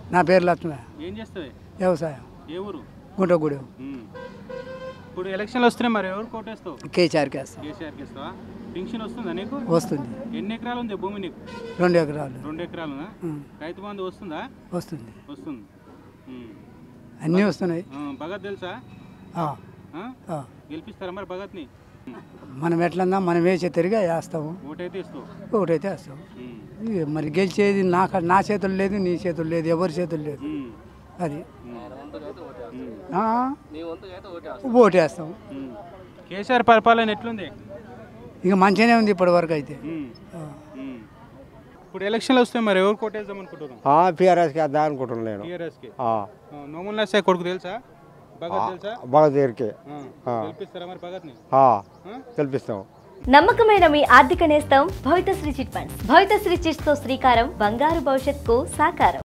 నా పేరు లక్ష్మ ఏం చేస్తావే వ్యవసాయం ఏ ఊరు గుంటగూడెం ఉమ్. ఇప్పుడు ఎలక్షన్లు వస్తున్నాయి మరి ఎవరు కోటేస్తావు కేసీఆర్కి వేస్తాం కేసీఆర్కి ఇస్తావా పింఛన్ వస్తుందా నీకు వస్తుంది ఎన్ని ఎకరాలు ఉంది భూమి నీకు రెండు ఎకరాలు రెండు ఎకరాలునా ఉమ్, రైతు బంధు వస్తుందా వస్తుంది వస్తుంది ఉమ్. అన్నీ వస్తున్నాయి ఆ, భగత్ తెలుసా ఆ, ఆ? ఆ. గెలిపిస్తారా మరి భగత్ని ఉమ్. మనం ఎట్లన్నా మనం వేసే తిరిగా వేస్తాము ఓటైతే ఇస్తావు ఒకటైతే వేస్తాము ఉమ్. ఇక మరి గెలిచేది నా కా- నా చేతులు లేదు నీ చేతులు లేదు ఎవరి చేతులు లేదు ఉమ్. అది ఉమ్. ఆ, ఓటేస్తాం ఉమ్. కేసీఆర్ పరిపాలన ఎట్లుంది ఇక మంచిగానే ఉంది ఇప్పటి వరకు అయితే ఉమ్. ఆ. ఉమ్. ఇప్పుడు ఎలక్షన్లు వస్తాయి మరి ఎవరు కోటేద్దాం అనుకుంటున్నాం పిఆర్ఎస్కి వేద్దాం అనుకుంటున్నాను నేను టీఆర్ఎస్కి ఆ, నోముల నర్సయ్య కొడుకు తెలుసా భగత్ తెలుసా బాగా దగ్గరికి ఆ. ఆ. గెలిపిస్తారా మరి భగత్ని ఆ, ఆ? గెలిపిస్తాం నమ్మకమైన మీ ఆర్థిక నేస్తం Bhavithasri chit funds Bhavithasri chits తో శ్రీకారం బంగారు భవిష్యత్తుకు సాకారం